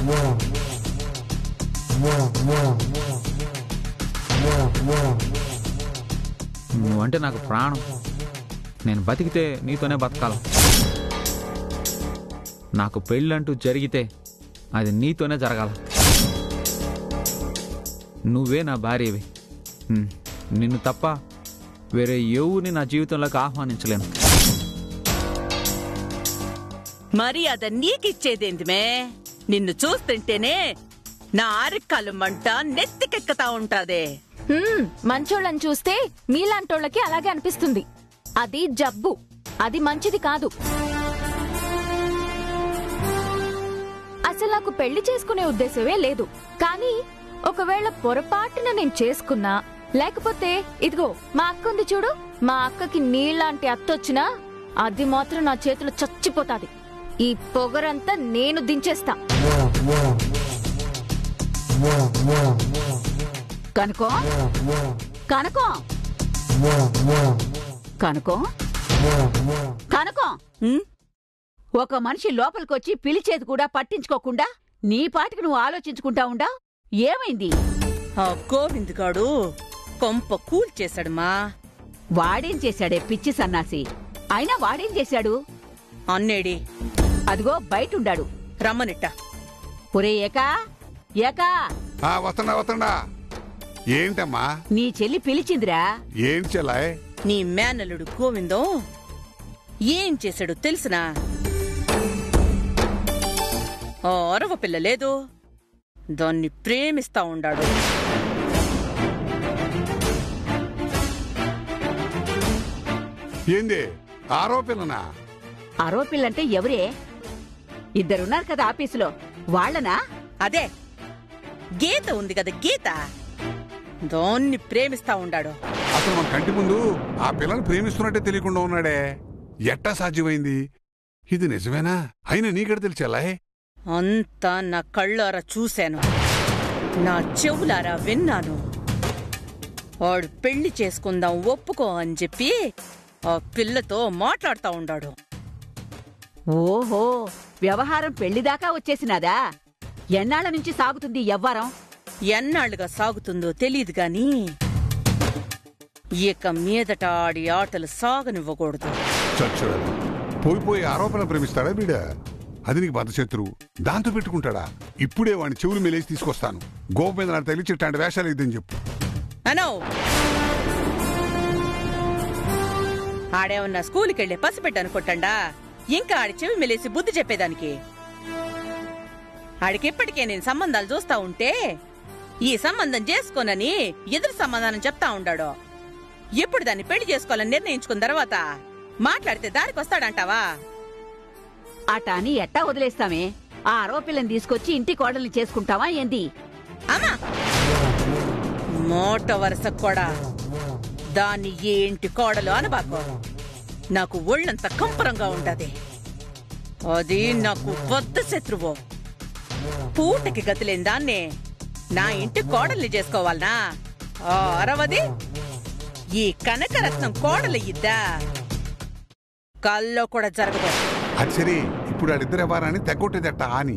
నువ్వంటే నాకు ప్రాణం నేను బతికితే నీతోనే బతకాలి నాకు పెళ్ళంటూ జరిగితే అది నీతోనే జరగాల నువ్వే నా భార్యవి ఉమ్, నిన్ను తప్ప వేరే ఎవరిని నా జీవితంలోకి ఆహ్వానించలేను మర్యాద నీకిచ్చేదేంటిమే నిన్ను చూస్తుంటేనే నా ఆరిక్కాలు మంట నెత్తికెక్కుతా ఉంటాదే హ్మ్, మంచోళ్ళని చూస్తే మీలాంటోళ్ళకి అలాగే అనిపిస్తుంది అది జబ్బు అది మంచిది కాదు అసలు నాకు పెళ్లి చేసుకునే ఉద్దేశమే లేదు కానీ ఒకవేళ పొరపాటున నేను చేసుకున్నా లేకపోతే ఇదిగో మా అక్క ఉంది చూడు మా అక్కకి నీలాంటి అత్తొచ్చినా అది మాత్రం నా చేతిలో చచ్చిపోతాది ఈ పొగరంతా నేను దించేస్తా కనుకో కనుకో కనుకో కనుకో ఉమ్, ఒక మనిషి లోపలికొచ్చి పిలిచేది కూడా పట్టించుకోకుండా నీ పాటికి నువ్వు ఆలోచించుకుంటా ఉండా ఏమైంది ఆ గోవింద్ గాడు కొంప కూల్ చేశాడుమా వాడేం చేశాడే పిచ్చి సన్నాసి అయినా వాడేం చేశాడు అన్నేడి అదిగో బయటుండాడు రమ్మనిట్ట ఒరే ఏకా ఏకా ఆ వస్తుండా వస్తుండా ఏంటమ్మా నీ చెల్లి పిలిచిందిరా ఏంటి చెల్లాయ్ నీ మేనల్లుడు గోవిందో ఏం చేశాడు తెలుసునా ఆ అరవ పిల్ల లేదు దాన్ని ప్రేమిస్తా ఉండాడు ఏంది ఆరోపిల్లనా ఆరోపిల్లంటే ఎవరే ఇద్దరున్నారు కదా ఆఫీసులో వాళ్ళనా అదే గీత ఉంది కదా గీత దాన్ని ప్రేమిస్తా ఉండాడు అసలు మన కంటి ముందు ఆ పిల్లని ప్రేమిస్తున్నట్టే తెలియకుండా ఉన్నాడే ఎట్టా సాధ్యమైంది ఇది నిజమేనా అయినా నీకెడ తెలిచెల్లాయ్ అంతా నా కళ్ళారా చూశాను నా చెవులారా విన్నాను వాడు పెళ్లి చేసుకుందాం ఒప్పుకో అని చెప్పి ఆ పిల్లతో మాట్లాడుతా ఉండాడు ఓహో వ్యవహారం పెళ్లిదాకా వచ్చేసినాదా ఎన్నాళ్ళ నుంచి సాగుతుంది ఈ యవ్వారం ఎన్నాళ్లుగా సాగుతుందో తెలియదు గాని ఇక మీదట ఆడి ఆటలు సాగనివ్వకూడదు చచ్చాడు పోయి పోయి ఆరోపణ ప్రేమిస్తాడా వీడ అది నీకు బద్దశత్రువు దాంతో పెట్టుకుంటాడా ఇప్పుడే వాడిని చెవులు మెలేసి తీసుకొస్తాను గోప మీద నాకు తగిలిచ్చి ఇట్లాంటి వేషాలు ఇద్దని చెప్పు అనో ఆడేమన్నా స్కూల్కి వెళ్ళే పసిబిడ్డ అనుకుంటాడా ఇంకా ఆడి చెవి మెలేసి బుద్ధి చెప్పేదానికి ఆడికి ఇప్పటికే నేను సంబంధాలు చూస్తా ఉంటే ఈ సంబంధం చేసుకోనని ఎదురు సమాధానం చెప్తా ఉండాడు ఎప్పుడు దాన్ని పెళ్లి చేసుకోవాలని నిర్ణయించుకున్న తర్వాత మాట్లాడితే దారికి వస్తాడంటావా అట అని ఎట్టా వదిలేస్తామే ఆ ఆరోపిల్లని తీసుకొచ్చి ఇంటి కోడల్ని చేసుకుంటావా ఏంది అమ్మా మోట వరుస కూడా దాన్ని ఏంటి కోడలు అనబాకు నాకు ఒళ్ళంత కంపరంగా ఉండదు అది నాకు పెద్ద శత్రువు పూటకి గతిలేని దాన్నే నా ఇంటి కోడల్ని చేసుకోవాలనా ఆ అరవది ఈ కనకరత్నం కోడలు ఇద్దా కల్లో కూడా జరగదు అది సరే ఇప్పుడు ఆడిద్దరు ఎవరాని తెగొట్టేదట అని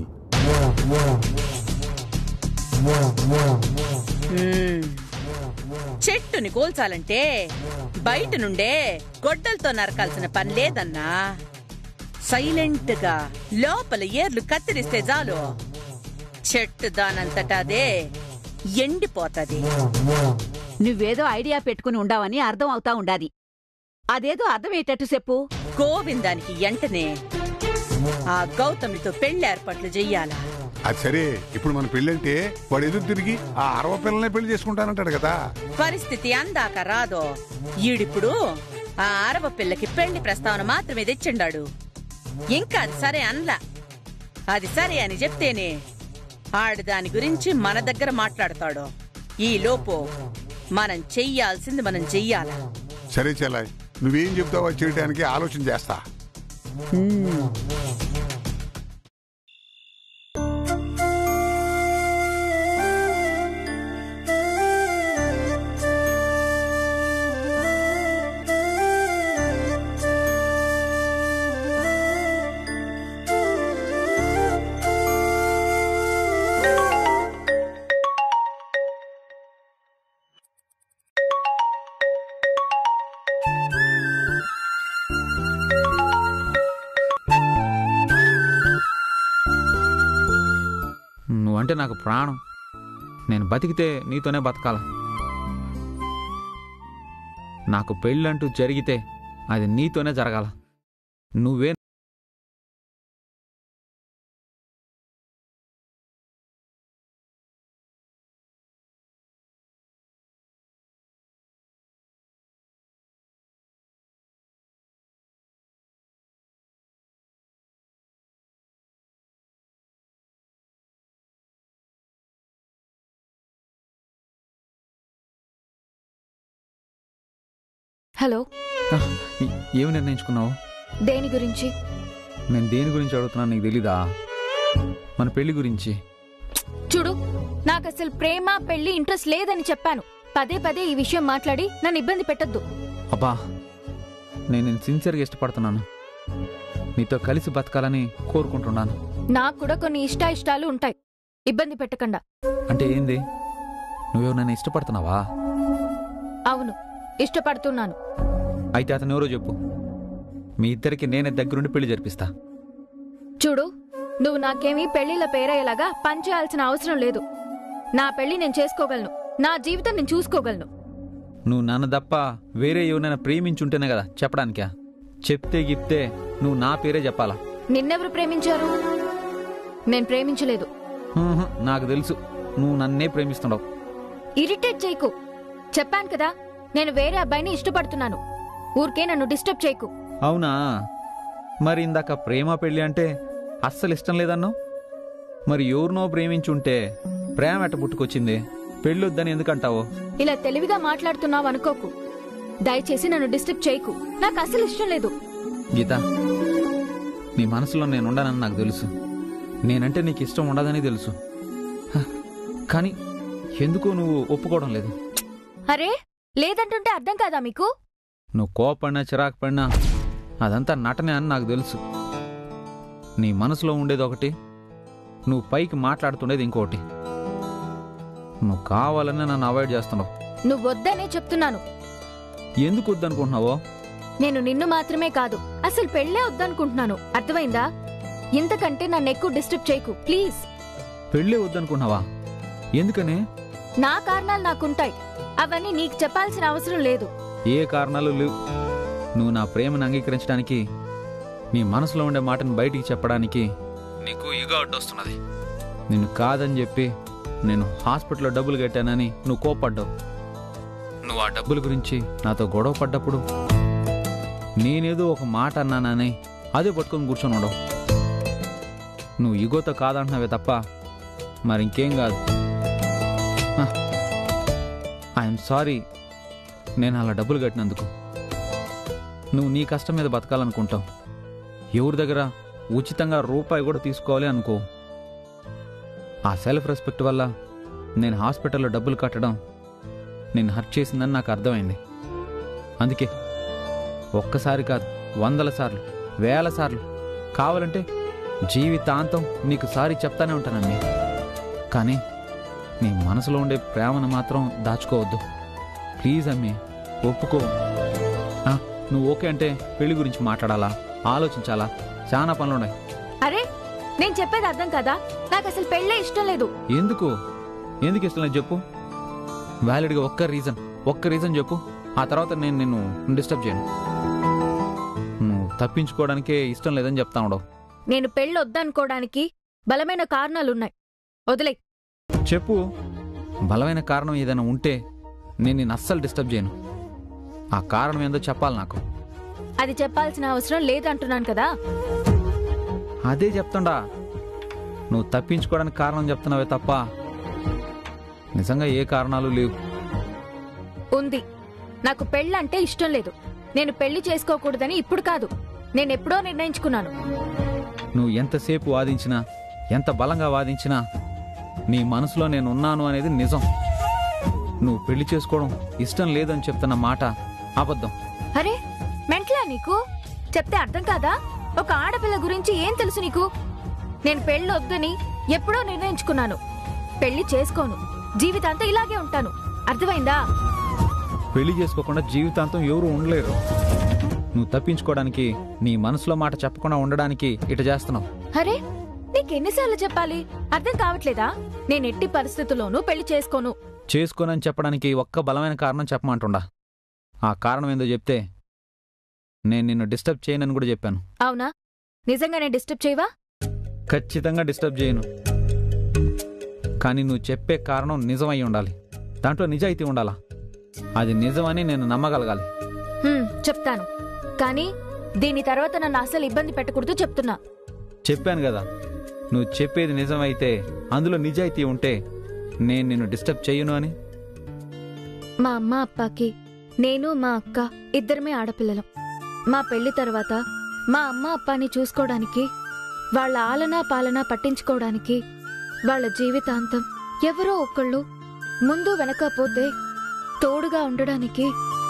మ్మ్. చెట్టుని కోల్చాలంటే బయట నుండే గొడ్డలతో నరకాల్సిన పని లేదన్నా సైలెంట్ గా లోపల ఏర్లు కత్తిరిస్తే చాలు చెట్టు దానంతటా అదే ఎండిపోతది నువ్వేదో ఐడియా పెట్టుకుని ఉండావని అర్థం అవుతా ఉండాది అదేదో అర్థమయ్యేటట్టు చెప్పు గోవిందానికి ఎంటనే ఆ గౌతమితో పెళ్లి ఏర్పాట్లు చెయ్యాలా అది సరే ఇప్పుడు మన పెళ్ళంటే వాడు ఎదురు తిరిగి ఆ అరవ పిల్లనే పెళ్లి చేసుకుంటానంటాడు కదా పరిస్థితి అందాక రాదో ఈడిప్పుడు ఆ అరవ పిల్లకి పెళ్లి ప్రస్తావన మాత్రమే తెచ్చిండాడు ఇంకా అది సరే అనలా అది సరే అని చెప్తేనే ఆడు దాని గురించి మన దగ్గర మాట్లాడతాడు ఈ లోపు మనం చెయ్యాల్సింది మనం చెయ్యాలా సరే చెల్లాయ్ నువ్వేం చెప్తావో అది చేయడానికి ఆలోచన చేస్తా నువ్వంటే నాకు ప్రాణం నేను బతికితే నీతోనే బతకాల నాకు పెళ్ళంటూ జరిగితే అది నీతోనే జరగాల నువ్వే హలో ఆహ్, ఏ- ఏమి నిర్ణయించుకున్నావు దేని గురించి నేను దేని గురించి అడుగుతున్నాను నీకు తెలీదా మన పెళ్లి గురించి చూడు నాకు అసలు ప్రేమ పెళ్లి ఇంట్రెస్ట్ లేదని చెప్పాను పదే పదే ఈ విషయం మాట్లాడి నన్ను ఇబ్బంది పెట్టొద్దు అబ్బా నేను నేను సిన్సియర్గా ఇష్టపడుతున్నాను నీతో కలిసి బతకాలని కోరుకుంటున్నాను నాకు కూడా కొన్ని ఇష్టాయిష్టాలు ఉంటాయి ఇబ్బంది పెట్టకుండా అంటే ఏంది నువ్వేమో నన్ను ఇష్టపడుతున్నావా అవును ఇష్టపడుతున్నాను అయితే అతను ఎవరో చెప్పు మీ ఇద్దరికి నేనే దగ్గరుండి పెళ్లి జరిపిస్తా చూడు నువ్వు నాకేమీ పెళ్లిళ్ళ పేరయ్యేలాగా పనిచేయాల్సిన అవసరం లేదు నా పెళ్లి నేను చేసుకోగలను నా జీవితం నేను చూసుకోగలను నువ్వు నన్ను తప్ప వేరే ఎవరైనా ప్రేమించుంటేనే కదా చెప్పడానికా చెప్తే గిప్తే నువ్వు నా పేరే చెప్పాలా నిన్నెవరు ప్రేమించారు నేను ప్రేమించలేదు హుహు, నాకు తెలుసు నువ్వు నన్నే ప్రేమిస్తున్నావు ఇరిటేట్ చేయకు చెప్పాను కదా నేను వేరే అబ్బాయిని ఇష్టపడుతున్నాను ఊరికే నన్ను డిస్టర్బ్ చేయకు అవునా మరి ఇందాక ప్రేమ పెళ్లి అంటే అస్సలు ఇష్టం లేదన్నావు మరి ఎవరినో ప్రేమించుంటే ప్రేమ ఎట్ట పుట్టుకొచ్చింది పెళ్ళొద్దని ఎందుకంటావు ఇలా తెలివిగా మాట్లాడుతున్నావు అనుకోకు దయచేసి నన్ను డిస్టర్బ్ చేయకు నాకు అసలు ఇష్టం లేదు గీత నీ మనసులో నేను ఉండనని నాకు తెలుసు నేనంటే నీకు ఇష్టం ఉండదని తెలుసు హ, కానీ ఎందుకు నువ్వు ఒప్పుకోవడం లేదు అరే లేదంటుంటే అర్థం కాదా మీకు నువ్వు కోపడినా చిరాకు పడినా అదంతా నటనే అని నాకు తెలుసు నీ మనసులో ఉండేది ఒకటి నువ్వు పైకి మాట్లాడుతుండేది ఇంకోటి నువ్వు కావాలనే నన్ను అవాయిడ్ చేస్తున్నావు నువ్వు వద్దనే చెప్తున్నాను ఎందుకు వద్దనుకుంటున్నావో నేను నిన్ను మాత్రమే కాదు అసలు పెళ్ళే వద్దనుకుంటున్నాను అర్థమైందా ఇంతకంటే నన్ను ఎక్కువ డిస్టర్బ్ చేయకు ప్లీజ్ పెళ్ళే వద్దనుకుంటున్నావా ఎందుకని నా కారణాలు నాకుంటాయి అవన్నీ నీకు చెప్పాల్సిన అవసరం లేదు ఏ కారణాలు లేవు నువ్వు నా ప్రేమను అంగీకరించడానికి నీ మనసులో ఉండే మాటను బయటికి చెప్పడానికి నీకు ఇగో అడ్డొస్తున్నది నిన్ను కాదని చెప్పి నేను హాస్పిటల్లో డబ్బులు కట్టానని నువ్వు కోపడ్డావు నువ్వు ఆ డబ్బుల గురించి నాతో గొడవ పడ్డప్పుడు నేనేదో ఒక మాట అన్నానని అదే పట్టుకొని కూర్చొని ఉండవు నువ్వు ఇగోతో కాదంటున్నావే తప్ప మరి ఇంకేం కాదు ఐఎమ్ సారీ నేను అలా డబ్బులు కట్టినందుకు నువ్వు నీ కష్టం మీద బతకాలనుకుంటావు ఎవరి దగ్గర ఉచితంగా రూపాయి కూడా తీసుకోవాలి అనుకో ఆ సెల్ఫ్ రెస్పెక్ట్ వల్ల నేను హాస్పిటల్లో డబ్బులు కట్టడం నేను హర్ట్ చేసిందని నాకు అర్థమైంది అందుకే ఒక్కసారి కాదు వందల సార్లు వేల సార్లు కావాలంటే జీవితాంతం నీకు సారీ చెప్తానే ఉంటానమ్మీ కానీ నీ మనసులో ఉండే ప్రేమను మాత్రం దాచుకోవద్దు ప్లీజ్ అమ్మీ ఒప్పుకో ఆ, నువ్వు ఓకే అంటే పెళ్లి గురించి మాట్లాడాలా ఆలోచించాలా చాలా పనులున్నాయి అరే నేను చెప్పేది అర్థం కదా నాకు అసలు పెళ్ళే ఇష్టం లేదు ఎందుకు ఎందుకు ఇష్టం లేదు చెప్పు వ్యాలిడ్గా ఒక్క రీజన్ ఒక్క రీజన్ చెప్పు ఆ తర్వాత నేను నిన్ను డిస్టర్బ్ చేయను నువ్వు తప్పించుకోవడానికే ఇష్టం లేదని చెప్తా ఉండవు నేను పెళ్ళి వద్దనుకోవడానికి బలమైన కారణాలున్నాయి వదిలే చెప్పు బలమైన కారణం ఏదైనా ఉంటే నేను నిన్ను అస్సలు డిస్టర్బ్ చేయను ఆ కారణం ఏందో చెప్పాలి నాకు అది చెప్పాల్సిన అవసరం లేదంటున్నాను కదా అదే చెప్తుండా నువ్వు తప్పించుకోవడానికి కారణం చెప్తున్నావే తప్ప నిజంగా ఏ కారణాలు లేవు ఉంది నాకు పెళ్ళంటే ఇష్టం లేదు నేను పెళ్లి చేసుకోకూడదని ఇప్పుడు కాదు నేను ఎప్పుడో నిర్ణయించుకున్నాను నువ్వు ఎంతసేపు వాదించినా ఎంత బలంగా వాదించినా నీ మనసులో నేను ఉన్నాను అనేది నిజం నువ్వు పెళ్లి చేసుకోవడం ఇష్టం లేదని చెప్తున్న మాట అబద్ధం అరే మెంట్లా నీకు చెప్తే అర్థం కాదా ఒక ఆడపిల్ల గురించి ఏం తెలుసు నీకు నేను పెళ్ళి వద్దని ఎప్పుడో నిర్ణయించుకున్నాను పెళ్లి చేసుకోను జీవితాంతం ఇలాగే ఉంటాను అర్థమైందా పెళ్లి చేసుకోకుండా జీవితాంతం ఎవరు ఉండలేరు నువ్వు తప్పించుకోవడానికి నీ మనసులో మాట చెప్పకుండా ఉండడానికి ఇట చేస్తున్నావు అరే నీ నీకెన్నిసార్లు చెప్పాలి అర్థం కావట్లేదా నేను ఎట్టి పరిస్థితుల్లోనూ పెళ్లి చేసుకోను చేసుకోనని చెప్పడానికి ఒక్క బలమైన కారణం చెప్పమంటుండా ఆ కారణం ఏందో చెప్తే నేను నిన్ను డిస్టర్బ్ చేయనని కూడా చెప్పాను అవునా నిజంగానే డిస్టర్బ్ చేయవా ఖచ్చితంగా డిస్టర్బ్ చేయను కానీ నువ్వు చెప్పే కారణం నిజమై ఉండాలి దాంట్లో నిజాయితీ ఉండాలా అది నిజమని నేను నమ్మగలగాలి హ్మ్, చెప్తాను కానీ దీని తర్వాత నన్ను అసలు ఇబ్బంది పెట్టకూడదు చెప్తున్నా చెప్పాను కదా నువ్వు చెప్పేది నిజమైతే అందులో నిజాయితీ ఉంటే నేను నిన్ను డిస్టర్బ్ చేయను అని మా అమ్మ అప్పాకి నేను మా అక్క ఇద్దరమే ఆడపిల్లలం మా పెళ్లి తర్వాత మా అమ్మ అప్పాని చూసుకోవడానికి వాళ్ళ ఆలనా పాలనా పట్టించుకోవడానికి వాళ్ళ జీవితాంతం ఎవరో ఒకళ్ళు ముందు వెనక పోతే తోడుగా ఉండడానికి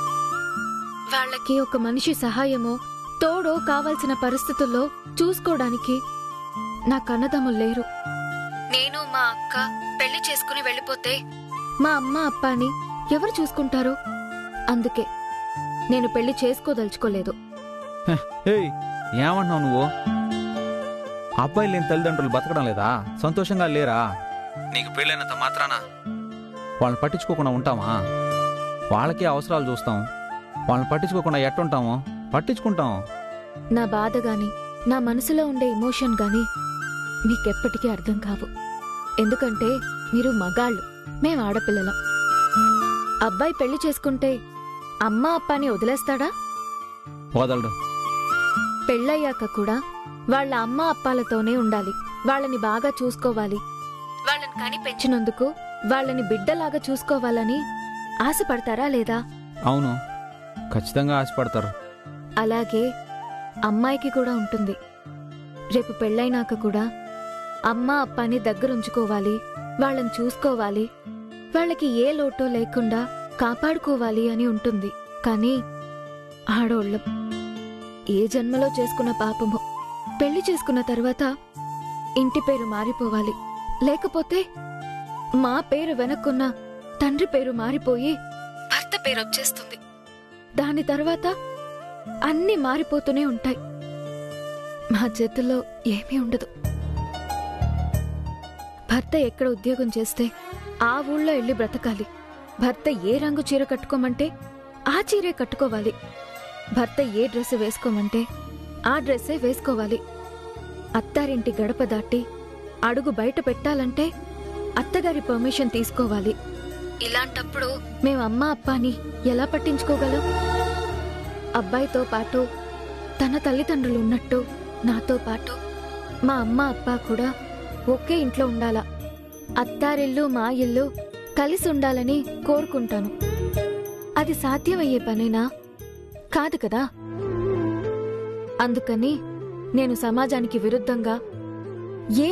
వాళ్ళకి ఒక మనిషి సహాయమో తోడో కావాల్సిన పరిస్థితుల్లో చూసుకోవడానికి నా కన్నదమ్ములు లేరు నేను మా అక్క పెళ్లి చేసుకుని వెళ్ళిపోతే మా అమ్మ అప్పాని ఎవరు చూసుకుంటారు అందుకే నేను పెళ్లి చేసుకోదలుచుకోలేదు ఏయ్ ఏమంటున్నావు నువ్వు అబ్బాయిలు లేని తల్లిదండ్రులు బతకడం లేదా సంతోషంగా లేరా నీకు పెళ్ళైనంత మాత్రాన వాళ్ళని పట్టించుకోకుండా ఉంటామా వాళ్ళకే అవసరాలు చూస్తాం వాళ్ళని పట్టించుకోకుండా ఎట్టుంటామో పట్టించుకుంటాం నా బాధ గాని నా మనసులో ఉండే ఎమోషన్ గాని మీకెప్పటికీ అర్థం కావు ఎందుకంటే మీరు మగాళ్ళు మేం ఆడపిల్లలం అబ్బాయి పెళ్లి చేసుకుంటే అమ్మ అప్పాని వదిలేస్తాడా వదలడు పెళ్ళయ్యాక కూడా వాళ్ళ అమ్మ అప్పాలతోనే ఉండాలి వాళ్ళని బాగా చూసుకోవాలి వాళ్ళని కని పెంచినందుకు వాళ్ళని బిడ్డలాగా చూసుకోవాలని ఆశపడతారా లేదా అవును ఖచ్చితంగా ఆశపడతారు అలాగే అమ్మాయికి కూడా ఉంటుంది రేపు పెళ్ళైనాక కూడా అమ్మ అప్పాని దగ్గరుంచుకోవాలి వాళ్ళని చూసుకోవాలి వాళ్ళకి ఏ లోటు లేకుండా కాపాడుకోవాలి అని ఉంటుంది కానీ ఆడోళ్ళం ఏ జన్మలో చేసుకున్న పాపమో పెళ్లి చేసుకున్న తర్వాత ఇంటి పేరు మారిపోవాలి లేకపోతే మా పేరు వెనక్కున్న తండ్రి పేరు మారిపోయి భర్త పేరు వచ్చేస్తుంది దాని తర్వాత అన్నీ మారిపోతూనే ఉంటాయి మా చేతుల్లో ఏమీ ఉండదు భర్త ఎక్కడ ఉద్యోగం చేస్తే ఆ ఊళ్ళో వెళ్ళి బ్రతకాలి భర్త ఏ రంగు చీర కట్టుకోమంటే ఆ చీరే కట్టుకోవాలి భర్త ఏ డ్రెస్ వేసుకోమంటే ఆ డ్రెస్సే వేసుకోవాలి అత్తారింటి గడప దాటి అడుగు బయట పెట్టాలంటే అత్తగారి పర్మిషన్ తీసుకోవాలి ఇలాంటప్పుడు మేము అమ్మ అప్పాని ఎలా పట్టించుకోగలం అబ్బాయితో పాటు తన తల్లిదండ్రులు ఉన్నట్టు నాతో పాటు మా అమ్మ అప్ప కూడా ఒకే ఇంట్లో ఉండాలా అత్తారిల్లు మా ఇల్లు కలిసి ఉండాలని కోరుకుంటాను అది సాధ్యమయ్యే పనేనా కాదు కదా అందుకని నేను సమాజానికి విరుద్ధంగా ఏ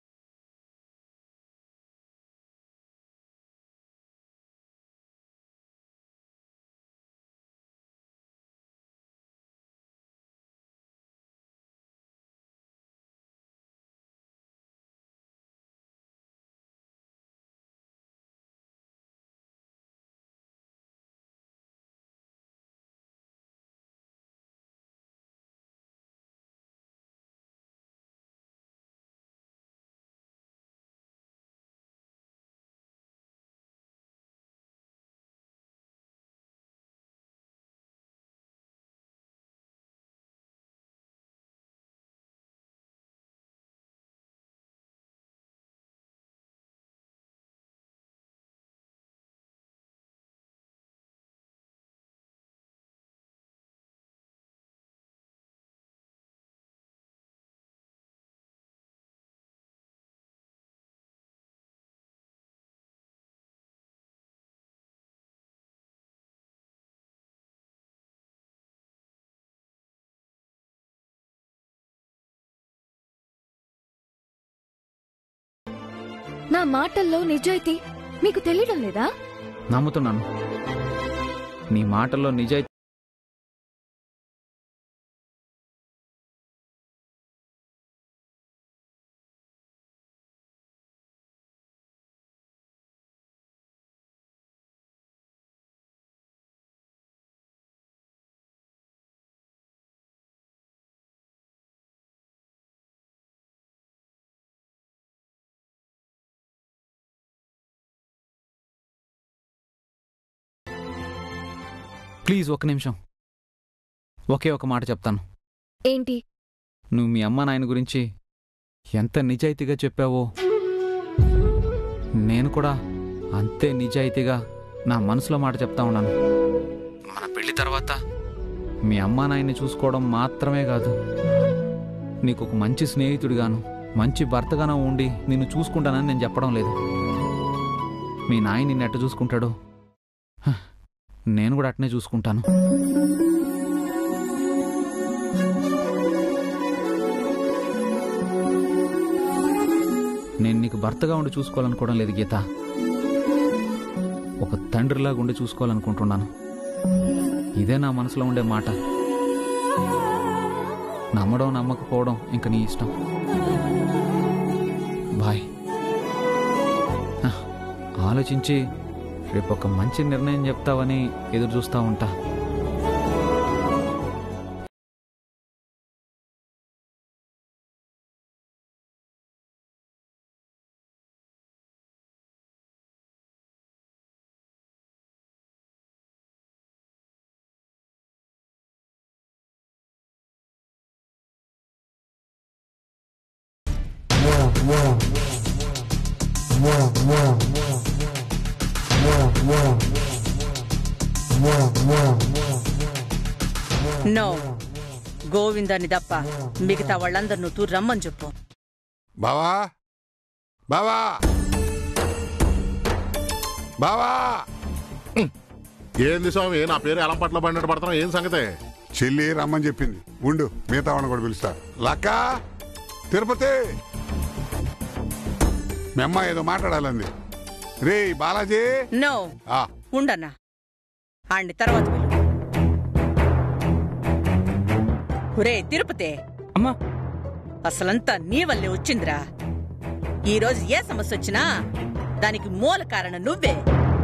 నా మాటల్లో నిజాయితీ మీకు తెలియడం లేదా నమ్ముతున్నాను నీ మాటల్లో నిజాయితీ ప్లీజ్ ఒక్క నిమిషం ఒకే ఒక మాట చెప్తాను ఏంటి నువ్వు మీ అమ్మ నాయన గురించి ఎంత నిజాయితీగా చెప్పావో నేను కూడా అంతే నిజాయితీగా నా మనసులో మాట చెప్తా ఉన్నాను మన పెళ్లి తర్వాత మీ అమ్మా నాయన్ని చూసుకోవడం మాత్రమే కాదు నీకు ఒక మంచి స్నేహితుడిగాను మంచి భర్తగానో ఉండి నిన్ను చూసుకుంటానని నేను చెప్పడం లేదు మీ నాయన నిన్ను ఎట్ట చూసుకుంటాడో హ, నేను కూడా అట్నే చూసుకుంటాను నేను నీకు భర్తగా ఉండి చూసుకోవాలనుకోవడం లేదు గీత ఒక తండ్రిలాగా ఉండి చూసుకోవాలనుకుంటున్నాను ఇదే నా మనసులో ఉండే మాట నమ్మడం నమ్మకపోవడం ఇంక నీ ఇష్టం బాయ్ హ, ఆలోచించి రేపు ఒక మంచి నిర్ణయం చెప్తావని ఎదురు చూస్తూ ఉంటా నో గోవిందాన్ని తప్ప మిగతా వాళ్ళందరూ నువ్వు తూ రమ్మని చెప్పు బావా బావా బావా ఏంది స్వామి నా పేరు ఎలంపట్ల బండి పడుతున్నాం ఏం సంగతే చెల్లి రమ్మని చెప్పింది ఉండు మిగతా వాళ్ళని కూడా పిలుస్తా లక్క తిరుపతి మీ అమ్మ ఏదో మాట్లాడాలంది రే బాలాజీ నో ఆ ఉండన్నా ఆడిని తర్వాత పిలు. ఒరే తిరుపతి అమ్మా అసలంతా నీ వల్లే వచ్చిందిరా ఈ రోజు ఏ సమస్య వచ్చినా దానికి మూల కారణం నువ్వే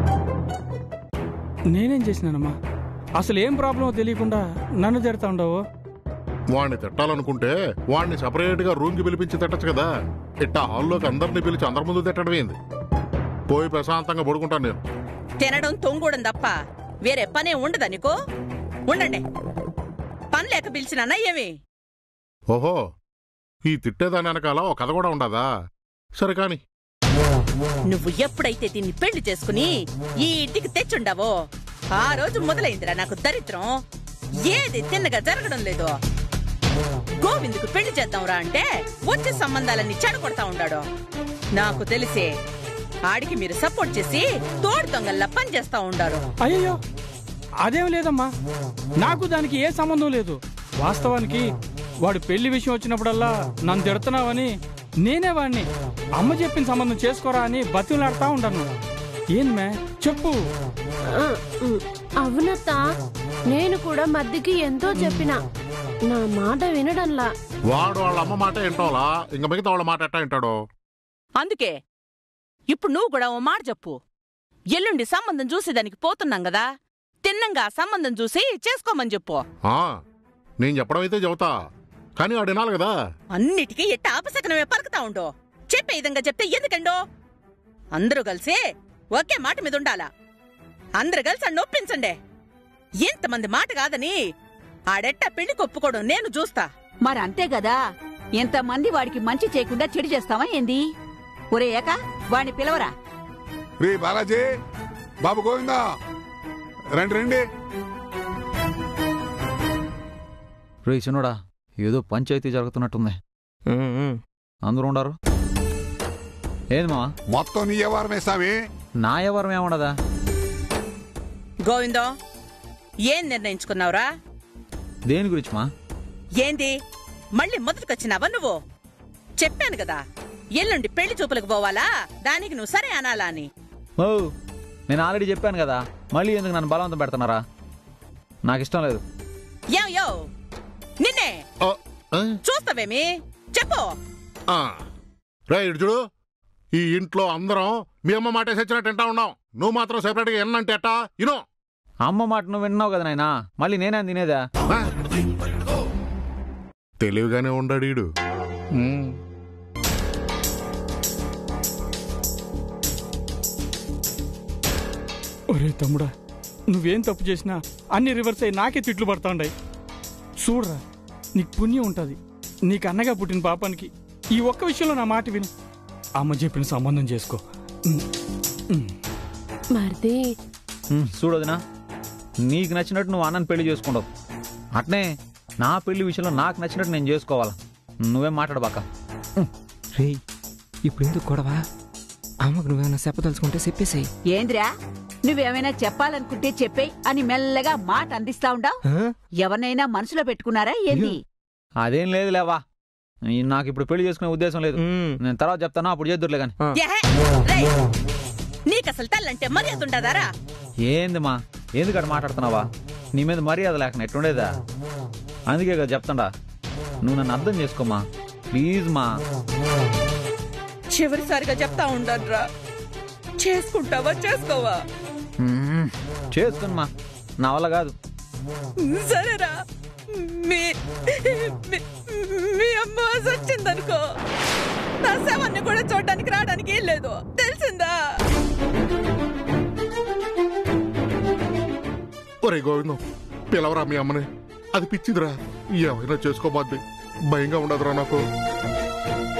నేనేం చేసినానమ్మా అసలు ఏం ప్రాబ్లమో తెలియకుండా నన్ను తిడతా ఉండవు వాడిని తిట్టాలనుకుంటే వాడిని సపరేట్ గా రూమ్ కి పిలిపించి తిట్టచ్చు కదా ఇట్టా హాల్లోకి అందరిని పిలిచి అందరి ముందు తిట్టడం ఏంది పోయి ప్రశాంతంగా పడుకుంటాను నేను తినడం తొంగూడం తప్ప వేరే పనే ఉండదా నీకు ఉండండి పని లేక పిలిచినానా ఏమి ఓహో ఈ తిట్టేదాని వెనకాల ఒక కథ కూడా ఉండదా సరే కాని నువ్వు ఎప్పుడైతే దీన్ని పెళ్లి చేసుకుని ఈ ఇంటికి తెచ్చుండావో ఆ రోజు మొదలైందిరా నాకు దరిద్రం ఏది తిన్నగా జరగడం లేదు గోవిందుకు పెళ్లి చేద్దాంరా అంటే వచ్చే సంబంధాలన్నీ చెడగొడతా ఉండాడు నాకు తెలిసే ఆడికి మీరు సపోర్ట్ చేసి తోడు దొంగల్లా పనిచేస్తా ఉండారు అయ్యో అదేం లేదమ్మా నాకు దానికి ఏ సంబంధం లేదు వాస్తవానికి వాడు పెళ్లి విషయం వచ్చినప్పుడల్లా నన్ను తిడుతున్నావని నేనే వాడిని అమ్మ చెప్పిన సంబంధం చేసుకోరా అని బతిలాడుతా ఉండను ఏం మే చెప్పు ఆ, ఉమ్, అవునత్త నేను కూడా మధ్యకి ఎంతో చెప్పిన నా మాట వినడంలా వాడు వాళ్ళ అమ్మ మాట వింటోలా ఇంక మిగతా వాళ్ళ మాట ఎట్టా వింటాడు అందుకే ఇప్పుడు నువ్వు కూడా ఓ మాట చెప్పు ఎల్లుండి సంబంధం చూసేదానికి పోతున్నాం కదా తిన్నంగా ఆ సంబంధం చూసి చేసుకోమని చెప్పు ఆ, నేను చెప్పడం అయితే చెబుతా కానీ వాడు వినాలి కదా అన్నిటికీ ఎట్ట ఆపసకనమే పలుకుతా ఉండో చెప్పే విధంగా చెప్తే ఎందుకండో అందరూ కలిసి ఒకే మాట మీద ఉండాలా అందరు కలిసి అన్ని ఒప్పించండి ఇంతమంది మాట కాదని ఆడెట్ట పెళ్లి కొప్పుకోవడం నేను చూస్తా మరి అంతే కదా ఎంతమంది వాడికి మంచి చేయకుండా చెడు చేస్తావా ఏంది ఒరే ఏక వాడిని పిలవరా రే బాలాజీ బాబు గోవిందా రండి రండి రే చిన్నోడా ఏదో పంచాయతీ జరుగుతున్నట్టుంది అందరూ ఉండరు ఏది మావా మొత్తం నీ వ్యవహారమే స్వామి నా ఎవరం ఏముండదా గోవిందో ఏం నిర్ణయించుకున్నావురా దేని గురించి మా ఏంది మళ్ళీ మొదటికొచ్చినావా నువ్వు చెప్పాను కదా ఎల్లుండి పెళ్లి చూపులకు పోవాలా దానికి నువ్వు సరే అనాలా అని ఓ నేను ఆల్రెడీ చెప్పాను కదా మళ్ళీ ఎందుకు నన్ను బలవంతం పెడుతున్నారా నాకు ఇష్టం లేదు యో యో నిన్నే ఆ, ఆ, చూస్తావేమి చెప్పు ఆ. రే ఇటు చూడు ఈ ఇంట్లో అందరం మీ అమ్మ మాట సచ్చినట్టు వింటా ఉన్నాం నువ్వు మాత్రం సెపరేట్గా ఎన్నంటే ఎట్టా ఇనో అమ్మ మాట నువ్వు విన్నావు కదా నాయనా మళ్ళీ నేనే తినేదా ఆ. తెలివిగానే ఉండాడు ఈడు ఉమ్. ఒరే తమ్ముడా నువ్వేం తప్పు చేసినా అన్ని రివర్స్ అయ్యి నాకే తిట్లు పడతాండాయి చూడరా నీకు పుణ్యం ఉంటుంది నీకు అన్నగా పుట్టిన పాపానికి ఈ ఒక్క విషయంలో నా మాట విను అమ్మ చెప్పిన సంబంధం చేసుకో ఉమ్, ఉమ్. మరిది ఉమ్, చూడొదినా నీకు నచ్చినట్టు నువ్వు అన్నని పెళ్లి చేసుకుంటావు అట్నే నా పెళ్లి విషయంలో నాకు నచ్చినట్టు నేను చేసుకోవాలా నువ్వేం మాట్లాడబాక రేయ్ ఇప్పుడు ఎందుకు గొడవ అమ్మకు నువ్వేమైనా చెప్పదలుచుకుంటే చెప్పేసేయ్ ఏంద్రా నువ్వేమైనా చెప్పాలనుకుంటే చెప్పేయ్ అని మెల్లగా మాట అందిస్తా ఉండావు ఆ? ఎవరినైనా మనసులో పెట్టుకున్నారా ఏంది అదేం లేదు లేవా ఈ- నాకు ఇప్పుడు పెళ్లి చేసుకునే ఉద్దేశం లేదు ఉమ్. నేను తర్వాత చెప్తాను అప్పుడు చేద్దురులే కానీ ఏహే, రేయ్, నీకసలు తల్లంటే మర్యాద ఉండదారా ఏంది మా ఎందుకట మాట్లాడుతున్నావా నీ మీద మర్యాద లేకనా ఎట్లుండేదా అందుకే కదా చెప్తాడా నువ్వు నన్ను అర్థం చేసుకోమా ప్లీజ్ మా చివరిసారిగా చెప్తా ఉండరా చేసుకుంటావా చేసుకోవా మ్మ్. చేసుకోను మా నా వల్ల కాదు సరేరా మీ మీ- మీ అమ్మ సచ్చిందనుకో నా శవాన్ని కూడా చూడడానికి రావడానికి ఏం లేదు తెలిసిందా ఒరే గోవిందం పిలవరా మీ అమ్మని అది పిచ్చిదిరా ఏమైనా చేసుకోబోద్ది భయంగా ఉండదురా నాకు